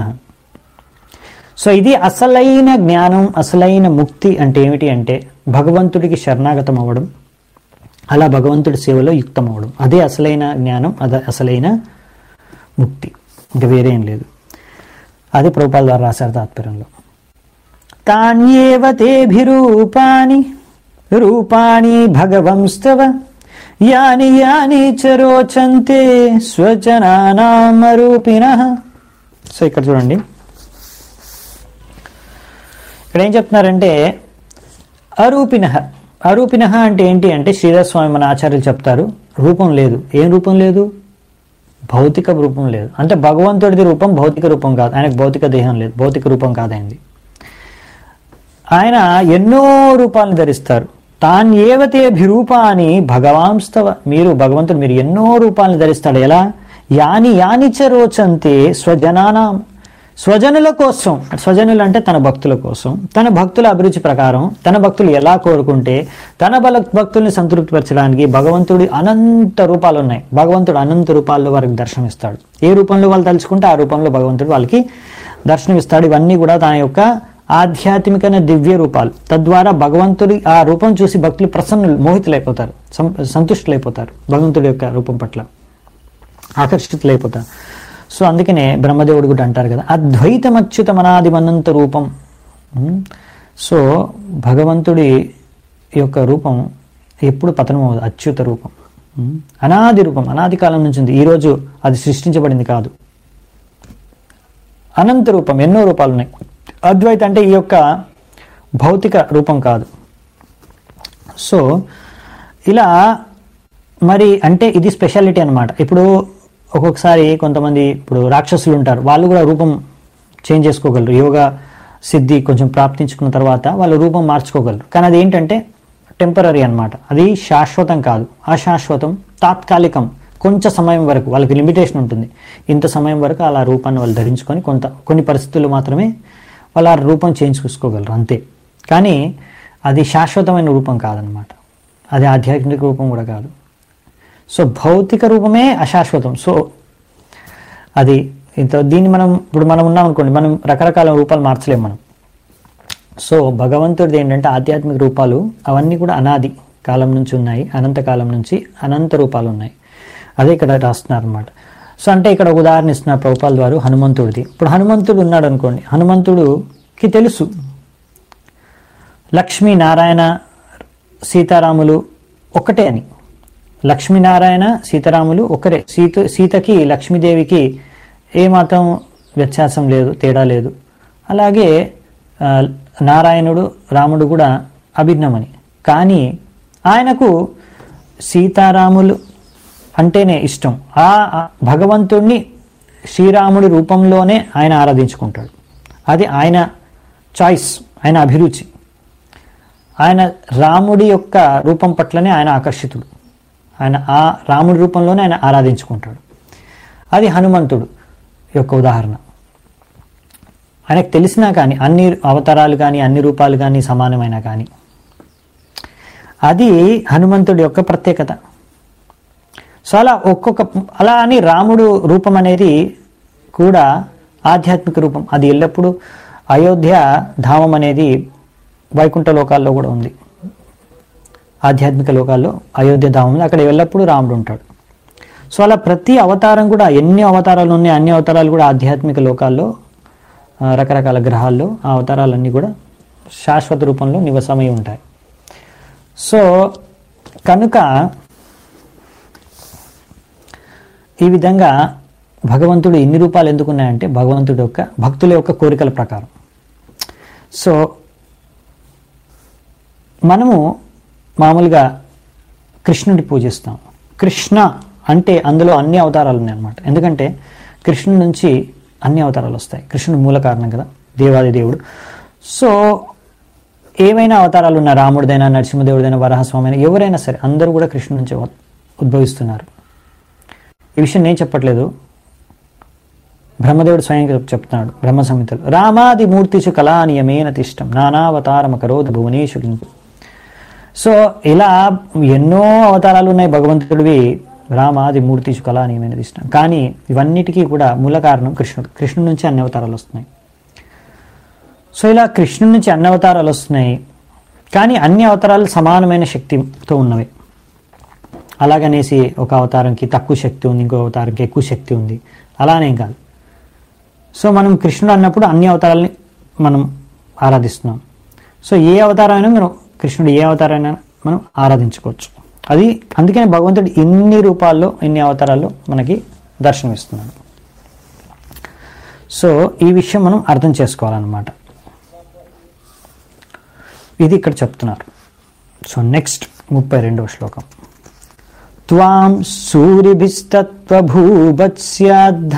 సో ఇది అసలైన జ్ఞానం అసలైన ముక్తి అంటే ఏమిటి అంటే భగవంతుడికి శరణాగతం అవ్వడం అలా భగవంతుడి సేవలో యుక్తం అవ్వడం అదే అసలైన జ్ఞానం అదే అసలైన ముక్తి ఇంకా వేరే ఏం లేదు అది ప్రభుపాల ద్వారా రాశారు తాత్పర్యంలో తాన్యేవ తేభిరూపాని రూపాణి భగవంస్తవ యాని యాని చ రోచంతే స్వజనానామరూపిణ సో ఇక్కడ చూడండి ఇక్కడ ఏం చెప్తున్నారంటే అరూపిన అరూపిన అంటే ఏంటి అంటే శ్రీధర్ స్వామి మన ఆచార్యులు చెప్తారు రూపం లేదు ఏం రూపం లేదు భౌతిక రూపం లేదు అంటే భగవంతుడిది రూపం భౌతిక రూపం కాదు ఆయనకు భౌతిక దేహం లేదు భౌతిక రూపం కాదు ఆయనది ఆయన ఎన్నో రూపాలను ధరిస్తారు తాన్ ఏవతే అభిరూపాని భగవాంస్తవ మీరు భగవంతుడు మీరు ఎన్నో రూపాలను ధరిస్తాడు ఎలా యాని యానిచ రోచంతే స్వజనానాం స్వజనుల కోసం స్వజనులు అంటే తన భక్తుల కోసం తన భక్తుల అభిరుచి ప్రకారం తన భక్తులు ఎలా కోరుకుంటే తన బల భక్తుల్ని సంతృప్తిపరచడానికి భగవంతుడి అనంత రూపాలు ఉన్నాయి భగవంతుడు అనంత రూపాల్లో వారికి దర్శనమిస్తాడు ఏ రూపంలో వాళ్ళు తలుచుకుంటే ఆ రూపంలో భగవంతుడు వాళ్ళకి దర్శనమిస్తాడు ఇవన్నీ కూడా తన యొక్క ఆధ్యాత్మికమైన దివ్య రూపాలు తద్వారా భగవంతుడి ఆ రూపం చూసి భక్తులు ప్రసన్నులు మోహితులైపోతారు సం- సంతుష్టులైపోతారు భగవంతుడి యొక్క రూపం పట్ల ఆకర్షితులైపోతారు సో అందుకనే బ్రహ్మదేవుడు కూడా అంటారు కదా అద్వైతమచ్యుతమనాదిమనంత రూపం ఉమ్, సో భగవంతుడి యొక్క రూపం ఎప్పుడు పతనం అవ్వదు అచ్యుత రూపం ఉమ్, అనాది రూపం అనాది కాలం నుంచి ఉంది ఈరోజు అది సృష్టించబడింది కాదు అనంత రూపం ఎన్నో రూపాలు ఉన్నాయి అద్వైత అంటే ఈ యొక్క భౌతిక రూపం కాదు సో ఇలా మరి అంటే ఇది స్పెషాలిటీ అన్నమాట ఇప్పుడు ఒక్కొక్కసారి కొంతమంది ఇప్పుడు రాక్షసులు ఉంటారు వాళ్ళు కూడా రూపం చేంజ్ చేసుకోగలరు యోగా సిద్ధి కొంచెం ప్రాప్తించుకున్న తర్వాత వాళ్ళు రూపం మార్చుకోగలరు కానీ అది ఏంటంటే టెంపరీ అన్నమాట అది శాశ్వతం కాదు అశాశ్వతం తాత్కాలికం కొంచెం సమయం వరకు వాళ్ళకి లిమిటేషన్ ఉంటుంది ఇంత సమయం వరకు అలా రూపాన్ని వాళ్ళు ధరించుకొని కొంత కొన్ని పరిస్థితుల్లో మాత్రమే వాళ్ళు ఆ రూపం చేంజ్ చేసుకోగలరు అంతే కానీ అది శాశ్వతమైన రూపం కాదనమాట అది ఆధ్యాత్మిక రూపం కూడా కాదు సో భౌతిక రూపమే అశాశ్వతం సో అది ఇంత దీన్ని మనం ఇప్పుడు మనం ఉన్నాం అనుకోండి మనం రకరకాల రూపాలు మార్చలేం మనం సో భగవంతుడిది ఏంటంటే ఆధ్యాత్మిక రూపాలు అవన్నీ కూడా అనాది కాలం నుంచి ఉన్నాయి అనంత కాలం నుంచి అనంత రూపాలు ఉన్నాయి అదే ఇక్కడ రాస్తున్నారు అనమాట సో అంటే ఇక్కడ ఒక ఉదాహరణ ఇస్తున్నారు ప్రభుపాల ద్వారా హనుమంతుడిది ఇప్పుడు హనుమంతుడు ఉన్నాడు అనుకోండి హనుమంతుడుకి తెలుసు లక్ష్మీ నారాయణ సీతారాములు ఒకటే అని లక్ష్మీనారాయణ సీతారాములు ఒకరే సీత సీతకి లక్ష్మీదేవికి ఏమాత్రం వ్యత్యాసం లేదు తేడా లేదు అలాగే ఆ, నారాయణుడు రాముడు కూడా అభిన్నమని కానీ ఆయనకు సీతారాములు అంటేనే ఇష్టం ఆ ఆ భగవంతుణ్ణి శ్రీరాముడి రూపంలోనే ఆయన ఆరాధించుకుంటాడు అది ఆయన చాయిస్ ఆయన అభిరుచి ఆయన రాముడి యొక్క రూపం పట్లనే ఆయన ఆకర్షితుడు ఆయన ఆ రాముడి రూపంలోనే ఆయన ఆరాధించుకుంటాడు అది హనుమంతుడు యొక్క ఉదాహరణ ఆయనకు తెలిసినా కానీ అన్ని అవతారాలు కానీ అన్ని రూపాలు కానీ సమానమైన కానీ అది హనుమంతుడి యొక్క ప్రత్యేకత సో అలా ఒక్కొక్క అలా అని రాముడు రూపం అనేది కూడా ఆధ్యాత్మిక రూపం అది ఎల్లప్పుడూ అయోధ్య ధామం అనేది వైకుంఠ లోకాల్లో కూడా ఉంది ఆధ్యాత్మిక లోకాల్లో అయోధ్య ధామం ఉంది అక్కడ ఎల్లప్పుడూ రాముడు ఉంటాడు సో అలా ప్రతి అవతారం కూడా ఎన్ని అవతారాలు ఉన్నాయి అన్ని అవతారాలు కూడా ఆధ్యాత్మిక లోకాల్లో ఆ, రకరకాల గ్రహాల్లో ఆ అవతారాలన్నీ కూడా శాశ్వత రూపంలో నివసమై ఉంటాయి సో కనుక ఈ విధంగా భగవంతుడు ఎన్ని రూపాలు ఎందుకున్నాయంటే భగవంతుడి యొక్క భక్తుల యొక్క కోరికల ప్రకారం సో మనము మామూలుగా కృష్ణుడి పూజిస్తాం కృష్ణ అంటే అందులో అన్ని అవతారాలు ఉన్నాయి అన్నమాట ఎందుకంటే కృష్ణుడి నుంచి అన్ని అవతారాలు వస్తాయి కృష్ణుడు మూల కారణం కదా దేవాది దేవుడు సో ఏమైనా అవతారాలు ఉన్న రాముడిదైనా నరసింహదేవుడిదైనా వరహస్వామి అయినా ఎవరైనా సరే అందరూ కూడా కృష్ణుడి నుంచి ఉద్భవిస్తున్నారు ఈ విషయం నేను చెప్పట్లేదు బ్రహ్మదేవుడు స్వయంగా చెప్తున్నాడు బ్రహ్మ సంహితలు రామాది మూర్తిషు కళానియమేన తిష్టం నానావతారమ కరోధ భువనేషు లింగు సో ఇలా ఎన్నో అవతారాలు ఉన్నాయి భగవంతుడివి రామాది మూర్తిషు కళానియమైన తిష్టం కానీ ఇవన్నిటికీ కూడా మూల కారణం కృష్ణుడు కృష్ణుడి నుంచి అన్ని అవతారాలు వస్తున్నాయి సో ఇలా కృష్ణుడి నుంచి అన్ని అవతారాలు వస్తున్నాయి కానీ అన్ని అవతారాలు సమానమైన శక్తితో ఉన్నవి అలాగనేసి ఒక అవతారంకి తక్కువ శక్తి ఉంది ఇంకో అవతారంకి ఎక్కువ శక్తి ఉంది అలానేం కాదు సో మనం కృష్ణుడు అన్నప్పుడు అన్ని అవతారాలని మనం ఆరాధిస్తున్నాం సో ఏ అవతారం అయినా మనం కృష్ణుడు ఏ అవతారం అయినా మనం ఆరాధించుకోవచ్చు అది అందుకని భగవంతుడు ఇన్ని రూపాల్లో ఇన్ని అవతారాల్లో మనకి దర్శనమిస్తున్నాడు సో ఈ విషయం మనం అర్థం చేసుకోవాలన్నమాట ఇది ఇక్కడ చెప్తున్నారు సో నెక్స్ట్ ముప్పై రెండవ శ్లోకం త్వాం సూరిభిస్తత్వభూవత్స్యాద్ధ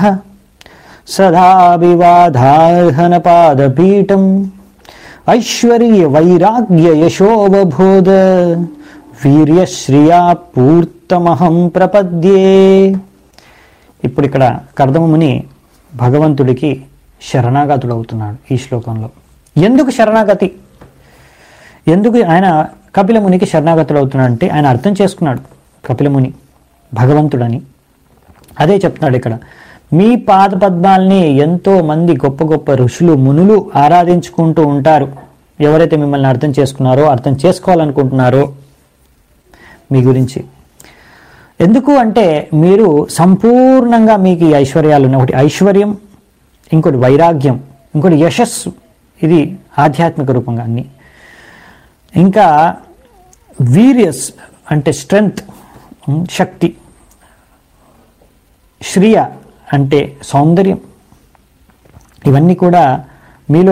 సదాభివాధార్హనపాదపీఠం ఐశ్వర్య వైరాగ్య యశోవబోధ వీర్యశ్రియా పూర్తమహం ప్రపద్యే ఇప్పుడు ఇక్కడ కర్దముని భగవంతుడికి శరణాగతుడవుతున్నాడు ఈ శ్లోకంలో ఎందుకు శరణాగతి ఎందుకు ఆయన కపిలమునికి శరణాగతుడు అవుతున్నాడు అంటే ఆయన అర్థం చేసుకున్నాడు కపిలముని భగవంతుడని అదే చెప్తున్నాడు ఇక్కడ మీ పాద పద్మాల్ని ఎంతో మంది గొప్ప గొప్ప ఋషులు మునులు ఆరాధించుకుంటూ ఉంటారు ఎవరైతే మిమ్మల్ని అర్థం చేసుకున్నారో అర్థం చేసుకోవాలనుకుంటున్నారో మీ గురించి ఎందుకు అంటే మీరు సంపూర్ణంగా మీకు ఈ ఐశ్వర్యాలు ఉన్నాయి ఒకటి ఐశ్వర్యం ఇంకోటి వైరాగ్యం ఇంకోటి యశస్సు ఇది ఆధ్యాత్మిక రూపంగా అన్ని ఇంకా వీరియస్ అంటే స్ట్రెంగ్త్ శక్తి శ్రియ అంటే సౌందర్యం ఇవన్నీ కూడా మీలో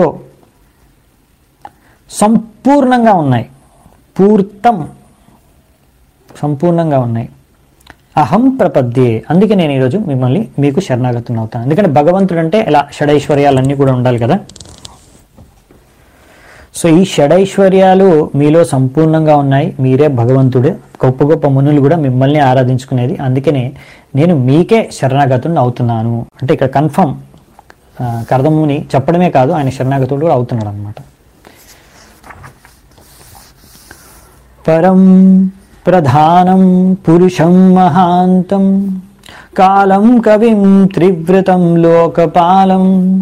సంపూర్ణంగా ఉన్నాయి పూర్తం సంపూర్ణంగా ఉన్నాయి అహం ప్రపద్యే అందుకే నేను ఈరోజు మిమ్మల్ని మీకు శరణాగతం అవుతాను ఎందుకంటే భగవంతుడు అంటే ఇలా షడైశ్వర్యాలన్నీ కూడా ఉండాలి కదా సో ఈ షడైశ్వర్యాలు మీలో సంపూర్ణంగా ఉన్నాయి మీరే భగవంతుడు గొప్ప గొప్ప మునులు కూడా మిమ్మల్ని ఆరాధించుకునేది అందుకనే నేను మీకే శరణాగతుడిని అవుతున్నాను అంటే ఇక్కడ కన్ఫర్మ్ కర్దముని చెప్పడమే కాదు ఆయన శరణాగతుడు కూడా అవుతున్నాడు అనమాట పరం ప్రధానం పురుషం మహాంతం కాలం కవిం త్రివ్రతం లోకపాలం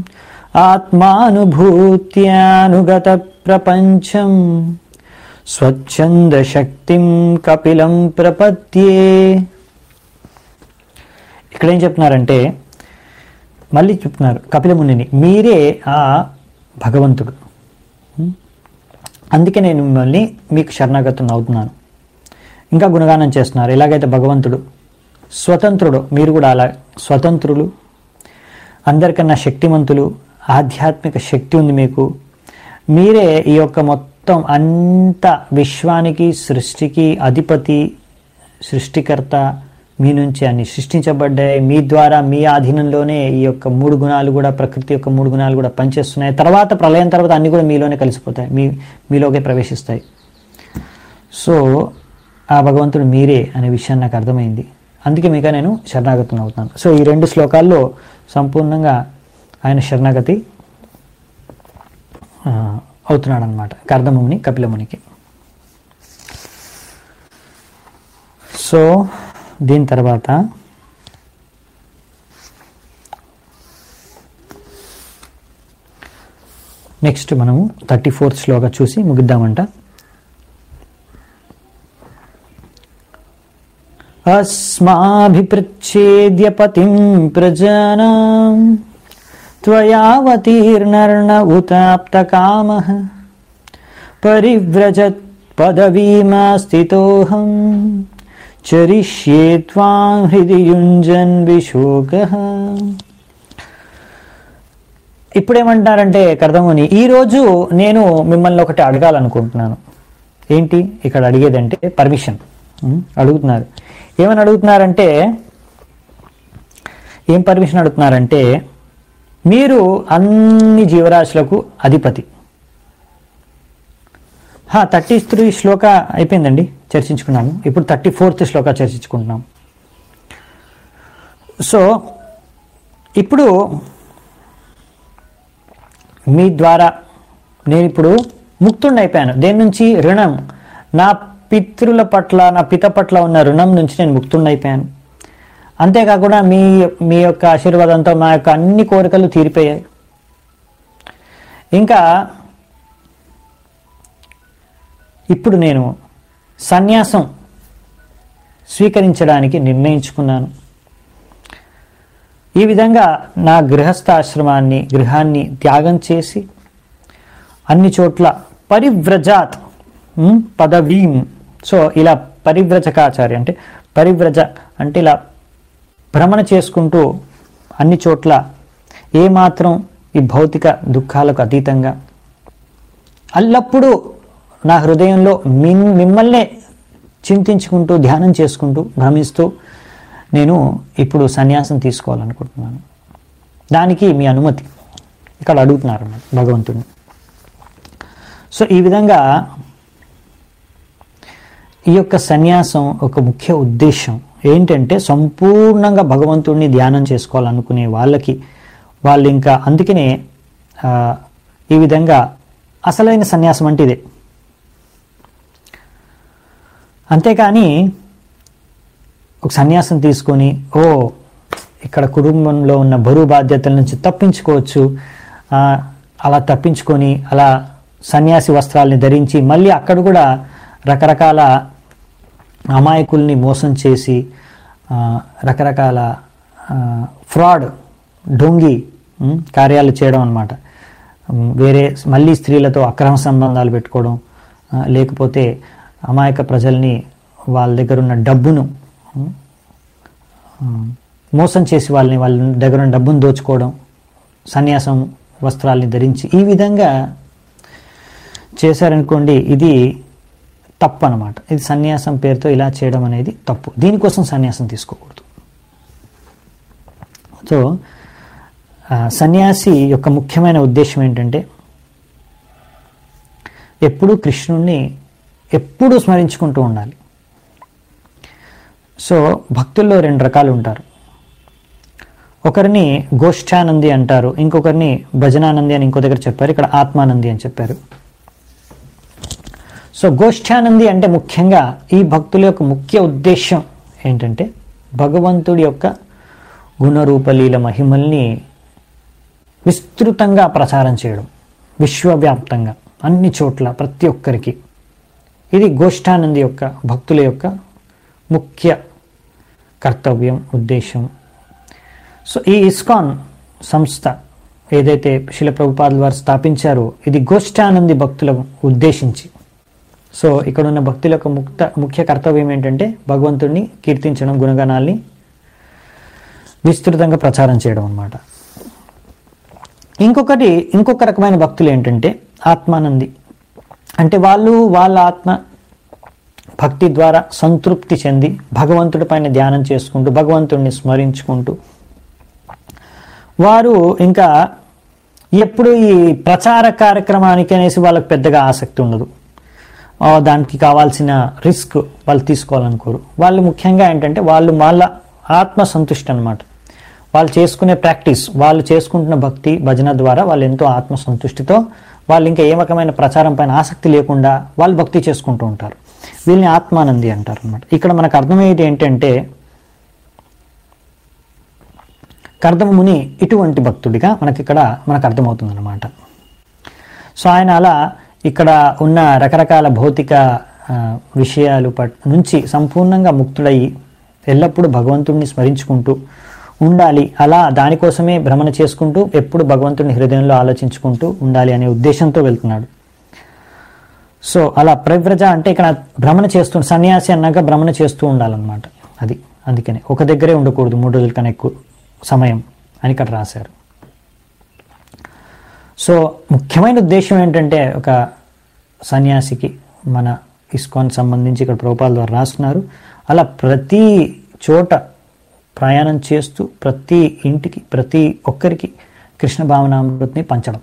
ఆత్మానుభూత్యానుగత ప్రపంచం స్వచ్ఛంద శక్తిం కపిలం ప్రపద్యే ఇక్కడ ఏం చెప్తున్నారంటే మళ్ళీ చెప్తున్నారు కపిలమునిని మీరే ఆ భగవంతుడు అందుకే నేను మిమ్మల్ని మీకు శరణాగతం అవుతున్నాను ఇంకా గుణగానం చేస్తున్నారు ఎలాగైతే భగవంతుడు స్వతంత్రుడు మీరు కూడా అలా స్వతంత్రులు అందరికన్నా శక్తిమంతులు ఆధ్యాత్మిక శక్తి ఉంది మీకు మీరే ఈ యొక్క మొత్తం అంత విశ్వానికి సృష్టికి అధిపతి సృష్టికర్త మీ నుంచి అన్ని సృష్టించబడ్డాయి మీ ద్వారా మీ ఆధీనంలోనే ఈ యొక్క మూడు గుణాలు కూడా ప్రకృతి యొక్క మూడు గుణాలు కూడా పనిచేస్తున్నాయి తర్వాత ప్రళయం తర్వాత అన్ని కూడా మీలోనే కలిసిపోతాయి మీ మీలోకే ప్రవేశిస్తాయి సో ఆ భగవంతుడు మీరే అనే విషయం నాకు అర్థమైంది అందుకే మీకు నేను శరణాగతం అవుతున్నాను సో ఈ రెండు శ్లోకాల్లో సంపూర్ణంగా ఆయన శరణాగతి ఆ, అవుతున్నాడు అనమాట కర్దముని కపిలమునికి సో దీని తర్వాత నెక్స్ట్ మనము థర్టీ ఫోర్త్ శ్లోక చూసి ముగిద్దామంట अस्माभिपृच्छेद्य पतिं प्रजानां त्वयावतीर्णर्न उताप्तकामः परिव्रजत् पदवीमा स्थितोऽहं चरिष्ये त्वां हृदि युञ्जन् विशोकः ఇప్పుడేమంటారంటే కర్దముని ఈరోజు నేను మిమ్మల్ని ఒకటి అడగాలనుకుంటున్నాను ఏంటి ఇక్కడ అడిగేదంటే పర్మిషన్ ఉం, అడుగుతున్నారు ఏమని అడుగుతున్నారంటే ఏం పర్మిషన్ అడుగుతున్నారంటే మీరు అన్ని జీవరాశులకు అధిపతి థర్టీ త్రీ శ్లోక అయిపోయిందండి చర్చించుకున్నాము ఇప్పుడు థర్టీ ఫోర్త్ శ్లోక చర్చించుకుంటున్నాం సో ఇప్పుడు మీ ద్వారా నేను ఇప్పుడు ముక్తుడిని అయిపోయాను దేని నుంచి రుణం నా పితృల పట్ల నా పిత పట్ల ఉన్న రుణం నుంచి నేను ముక్తుడిని అయిపోయాను అంతేకాకుండా మీ మీ యొక్క ఆశీర్వాదంతో మా యొక్క అన్ని కోరికలు తీరిపోయాయి ఇంకా ఇప్పుడు నేను సన్యాసం స్వీకరించడానికి నిర్ణయించుకున్నాను ఈ విధంగా నా గృహస్థాశ్రమాన్ని గృహాన్ని త్యాగం చేసి అన్ని చోట్ల పరివ్రజాత్ ఉమ్, పదవీం సో ఇలా పరివ్రజకాచార్య అంటే పరివ్రజ అంటే ఇలా భ్రమణ చేసుకుంటూ అన్ని చోట్ల ఏమాత్రం ఈ భౌతిక దుఃఖాలకు అతీతంగా అల్లప్పుడు నా హృదయంలో మిన్ మిమ్మల్నే చింతించుకుంటూ ధ్యానం చేసుకుంటూ భ్రమిస్తూ నేను ఇప్పుడు సన్యాసం తీసుకోవాలనుకుంటున్నాను దానికి మీ అనుమతి ఇక్కడ అడుగుతున్నారు అన్నమాట భగవంతుడిని సో ఈ విధంగా ఈ యొక్క సన్యాసం ఒక ముఖ్య ఉద్దేశం ఏంటంటే సంపూర్ణంగా భగవంతుడిని ధ్యానం చేసుకోవాలనుకునే వాళ్ళకి వాళ్ళు ఇంకా అందుకనే ఆ, ఈ విధంగా అసలైన సన్యాసం అంటే ఇదే అంతేకాని ఒక సన్యాసం తీసుకొని ఓ ఇక్కడ కుటుంబంలో ఉన్న బరువు బాధ్యతల నుంచి తప్పించుకోవచ్చు ఆ, అలా తప్పించుకొని అలా సన్యాసి వస్త్రాల్ని ధరించి మళ్ళీ అక్కడ కూడా రకరకాల అమాయకుల్ని మోసం చేసి ఆ, రకరకాల ఫ్రాడ్ డొంగి ఉమ్, కార్యాలు చేయడం అనమాట వేరే మళ్ళీ స్త్రీలతో అక్రమ సంబంధాలు పెట్టుకోవడం ఆ, లేకపోతే అమాయక ప్రజల్ని వాళ్ళ దగ్గర ఉన్న డబ్బును ఉమ్, ఆ, మోసం చేసి వాళ్ళని వాళ్ళ దగ్గర ఉన్న డబ్బును దోచుకోవడం సన్యాసం వస్త్రాల్ని ధరించి ఈ విధంగా చేశారనుకోండి ఇది తప్పు అనమాట ఇది సన్యాసం పేరుతో ఇలా చేయడం అనేది తప్పు దీనికోసం సన్యాసం తీసుకోకూడదు సో ఆ, సన్యాసి యొక్క ముఖ్యమైన ఉద్దేశం ఏంటంటే ఎప్పుడూ కృష్ణుణ్ణి ఎప్పుడూ స్మరించుకుంటూ ఉండాలి సో భక్తుల్లో రెండు రకాలు ఉంటారు ఒకరిని గోష్ఠానంది అంటారు ఇంకొకరిని భజనానంది అని ఇంకో దగ్గర చెప్పారు ఇక్కడ ఆత్మానంది అని చెప్పారు సో గోష్ఠానంది అంటే ముఖ్యంగా ఈ భక్తుల యొక్క ముఖ్య ఉద్దేశం ఏంటంటే భగవంతుడి యొక్క గుణరూపలీల మహిమల్ని విస్తృతంగా ప్రచారం చేయడం విశ్వవ్యాప్తంగా అన్ని చోట్ల ప్రతి ఒక్కరికి ఇది గోష్ఠానంది యొక్క భక్తుల యొక్క ముఖ్య కర్తవ్యం ఉద్దేశం సో ఈ ఇస్కాన్ సంస్థ ఏదైతే శిల ప్రభుపాదుల వారు స్థాపించారో ఇది గోష్ఠానంది భక్తులకు ఉద్దేశించి సో ఇక్కడ ఉన్న భక్తుల యొక్క ముక్త ముఖ్య కర్తవ్యం ఏంటంటే భగవంతుడిని కీర్తించడం గుణగణాల్ని విస్తృతంగా ప్రచారం చేయడం అన్నమాట ఇంకొకటి ఇంకొక రకమైన భక్తులు ఏంటంటే ఆత్మానంది అంటే వాళ్ళు వాళ్ళ ఆత్మ భక్తి ద్వారా సంతృప్తి చెంది భగవంతుడి పైన ధ్యానం చేసుకుంటూ భగవంతుడిని స్మరించుకుంటూ వారు ఇంకా ఎప్పుడు ఈ ప్రచార కార్యక్రమానికి అనేసి వాళ్ళకి పెద్దగా ఆసక్తి ఉండదు ఆ, దానికి కావాల్సిన రిస్క్ వాళ్ళు తీసుకోవాలనుకోరు వాళ్ళు ముఖ్యంగా ఏంటంటే వాళ్ళు వాళ్ళ ఆత్మ సంతుష్టి అనమాట వాళ్ళు చేసుకునే ప్రాక్టీస్ వాళ్ళు చేసుకుంటున్న భక్తి భజన ద్వారా వాళ్ళు ఎంతో ఆత్మ సంతుష్టితో వాళ్ళు ఇంకా ఏ రకమైన ప్రచారం పైన ఆసక్తి లేకుండా వాళ్ళు భక్తి చేసుకుంటూ ఉంటారు వీళ్ళని ఆత్మానంది అంటారు అనమాట ఇక్కడ మనకు అర్థమయ్యేది ఏంటంటే కర్దమ ముని ఇటువంటి భక్తుడిగా మనకి ఇక్కడ మనకు అర్థమవుతుంది అనమాట సో ఆయన అలా ఇక్కడ ఉన్న రకరకాల భౌతిక ఆ, విషయాలు పట్ నుంచి సంపూర్ణంగా ముక్తుడయి ఎల్లప్పుడూ భగవంతుడిని స్మరించుకుంటూ ఉండాలి అలా దానికోసమే భ్రమణ చేసుకుంటూ ఎప్పుడు భగవంతుడిని హృదయంలో ఆలోచించుకుంటూ ఉండాలి అనే ఉద్దేశంతో వెళ్తున్నాడు సో అలా ప్రవ్రజ అంటే ఇక్కడ భ్రమణ చేస్తూ సన్యాసి అన్నాక భ్రమణ చేస్తూ ఉండాలన్నమాట అది అందుకని ఒక దగ్గరే ఉండకూడదు మూడు రోజుల కన్నా ఎక్కువ సమయం అని ఇక్కడ రాశారు సో ముఖ్యమైన ఉద్దేశం ఏంటంటే ఒక సన్యాసికి మన ఇస్కాన్ సంబంధించి ఇక్కడ ప్రభుపాల ద్వారా రాస్తున్నారు అలా ప్రతి చోట ప్రయాణం చేస్తూ ప్రతి ఇంటికి ప్రతి ఒక్కరికి కృష్ణ భావనామృతిని పంచడం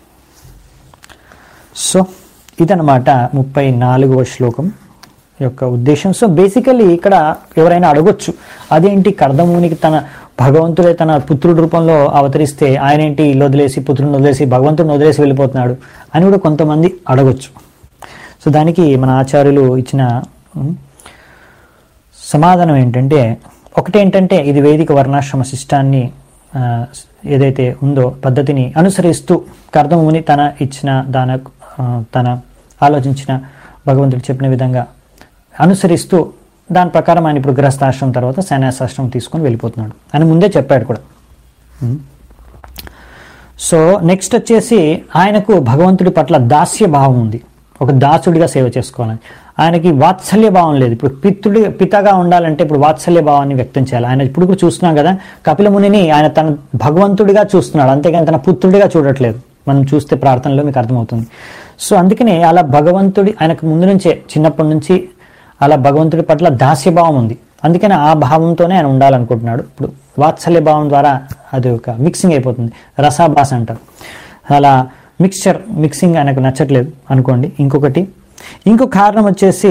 సో ఇదనమాట ముప్పై నాలుగవ శ్లోకం యొక్క ఉద్దేశం సో బేసికల్లీ ఇక్కడ ఎవరైనా అడగొచ్చు అదేంటి కర్దమునికి తన భగవంతుడే తన పుత్రుడి రూపంలో అవతరిస్తే ఆయన ఏంటి ఇల్లు వదిలేసి పుత్రుడిని వదిలేసి భగవంతుడిని వదిలేసి వెళ్ళిపోతున్నాడు అని కూడా కొంతమంది అడగొచ్చు సో దానికి మన ఆచార్యులు ఇచ్చిన ఉమ్, సమాధానం ఏంటంటే ఒకటేంటంటే ఇది వేదిక వర్ణాశ్రమ శిష్టాన్ని ఆ, ఏదైతే ఉందో పద్ధతిని అనుసరిస్తూ కర్దముని తన ఇచ్చిన దాన ఆ, తన ఆలోచించిన భగవంతుడు చెప్పిన విధంగా అనుసరిస్తూ దాని ప్రకారం ఆయన ఇప్పుడు గృహస్థాశ్రమం తర్వాత సన్యాసాశ్రమం తీసుకొని వెళ్ళిపోతున్నాడు అని ముందే చెప్పాడు కూడా ఉమ్. సో నెక్స్ట్ వచ్చేసి ఆయనకు భగవంతుడి పట్ల దాస్య భావం ఉంది ఒక దాసుడిగా సేవ చేసుకోవాలని ఆయనకి వాత్సల్య భావం లేదు ఇప్పుడు పిత్రుడి పితగా ఉండాలంటే ఇప్పుడు వాత్సల్య భావాన్ని వ్యక్తం చేయాలి ఆయన ఇప్పుడు కూడా చూస్తున్నాం కదా కపిల మునిని ఆయన తన భగవంతుడిగా చూస్తున్నాడు అంతేగాని తన పుత్రుడిగా చూడట్లేదు మనం చూస్తే ప్రార్థనలో మీకు అర్థమవుతుంది సో అందుకనే అలా భగవంతుడి ఆయనకు ముందు నుంచే చిన్నప్పటి నుంచి అలా భగవంతుడి పట్ల దాస్యభావం ఉంది అందుకని ఆ భావంతోనే ఆయన ఉండాలనుకుంటున్నాడు ఇప్పుడు వాత్సల్య భావం ద్వారా అది ఒక మిక్సింగ్ అయిపోతుంది రసాభాస అంటారు అలా మిక్స్చర్ మిక్సింగ్ ఆయనకు నచ్చట్లేదు అనుకోండి ఇంకొకటి ఇంకో కారణం వచ్చేసి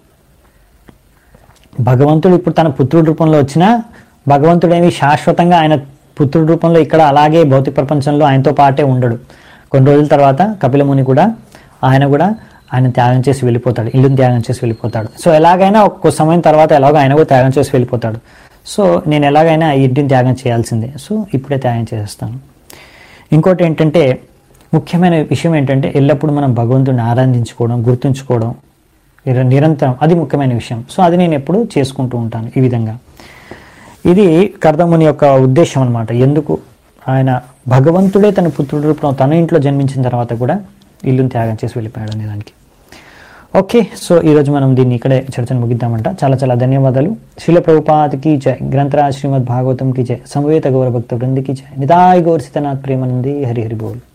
భగవంతుడు ఇప్పుడు తన పుత్రుడి రూపంలో వచ్చినా భగవంతుడేమి శాశ్వతంగా ఆయన పుత్రుడి రూపంలో ఇక్కడ అలాగే భౌతిక ప్రపంచంలో ఆయనతో పాటే ఉండడు కొన్ని రోజుల తర్వాత కపిలముని కూడా ఆయన కూడా ఆయన త్యాగం చేసి వెళ్ళిపోతాడు ఇల్లుని త్యాగం చేసి వెళ్ళిపోతాడు సో ఎలాగైనా ఒక్క సమయం తర్వాత ఎలాగో ఆయన కూడా త్యాగం చేసి వెళ్ళిపోతాడు సో నేను ఎలాగైనా ఈ ఇంటిని త్యాగం చేయాల్సిందే సో ఇప్పుడే త్యాగం చేసేస్తాను ఇంకోటి ఏంటంటే ముఖ్యమైన విషయం ఏంటంటే ఎల్లప్పుడూ మనం భగవంతుడిని ఆరాధించుకోవడం గుర్తుంచుకోవడం నిర- నిరంతరం అది ముఖ్యమైన విషయం సో అది నేను ఎప్పుడు చేసుకుంటూ ఉంటాను ఈ విధంగా ఇది కర్దముని యొక్క ఉద్దేశం అనమాట ఎందుకు ఆయన భగవంతుడే తన పుత్రుడి రూపంలో తన ఇంట్లో జన్మించిన తర్వాత కూడా ఇల్లుని త్యాగం చేసి వెళ్ళిపోయాడు అనే దానికి ఓకే సో ఈరోజు మనం దీన్ని ఇక్కడే చర్చను ముగిద్దామంట చాలా చాలా ధన్యవాదాలు శిల ప్రభుపాదికి జయ గ్రంథరాజ్ శ్రీమద్ భాగవతం కి జయ సమవేత గౌరభక్త బృందికి జయ నిదాయ్ గౌరసితనాథ్ ప్రేమనంది హరి హరి బోల్